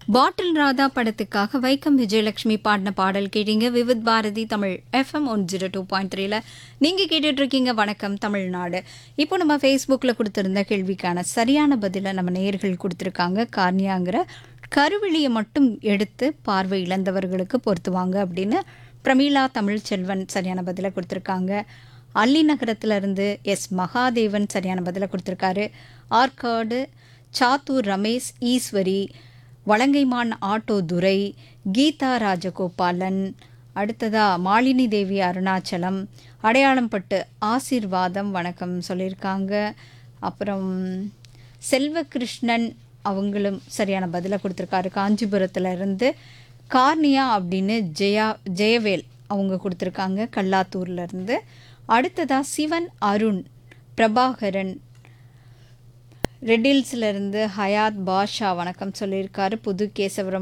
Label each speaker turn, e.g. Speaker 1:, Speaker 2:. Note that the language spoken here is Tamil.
Speaker 1: பாட்டில் ராதா படத்துக்காக வைக்கம் விஜயலட்சுமி பாடின பாடல் கேட்டீங்க Vividh Bharati Tamil FM one zero two point த்ரீல நீங்கள் கேட்டுட்டு இருக்கீங்க வணக்கம் தமிழ்நாடு இப்போ நம்ம ஃபேஸ்புக்கில் கொடுத்துருந்த கேள்விக்கான சரியான பதிலை நம்ம நேயர்கள் கொடுத்துருக்காங்க கார்னியாங்கிற கருவிழியை மட்டும் எடுத்து பார்வை இழந்தவர்களுக்கு பொருத்துவாங்க அப்படின்னு பிரமீளா தமிழ்ச்செல்வன் சரியான பதிலை கொடுத்துருக்காங்க அல்லி நகரத்துல இருந்து எஸ் மகாதேவன் சரியான பதிலை கொடுத்துருக்காரு ஆற்காடு சாத்தூர் ரமேஷ் ஈஸ்வரி வலங்கைமான் ஆட்டோ துரை கீதா ராஜகோபாலன் அடுத்ததா மாலினி தேவி அருணாச்சலம் அடையாளம் பட்டு ஆசீர்வாதம் வணக்கம் சொல்லியிருக்காங்க அப்புறம் செல்வகிருஷ்ணன் அவங்களும் சரியான பதிலை கொடுத்துருக்காரு காஞ்சிபுரத்துல இருந்து கார்னியா அப்படின்னு ஜெயா ஜெயவேல் அவங்க கொடுத்துருக்காங்க கல்லாத்தூர்ல இருந்து அடுத்ததா சிவன் அருண் பிரபாகரன் ரெட்டில்ஸ்ல இருந்து ஹயாத் பாஷா வணக்கம் சொல்லியிருக்காரு புது கேசவரம்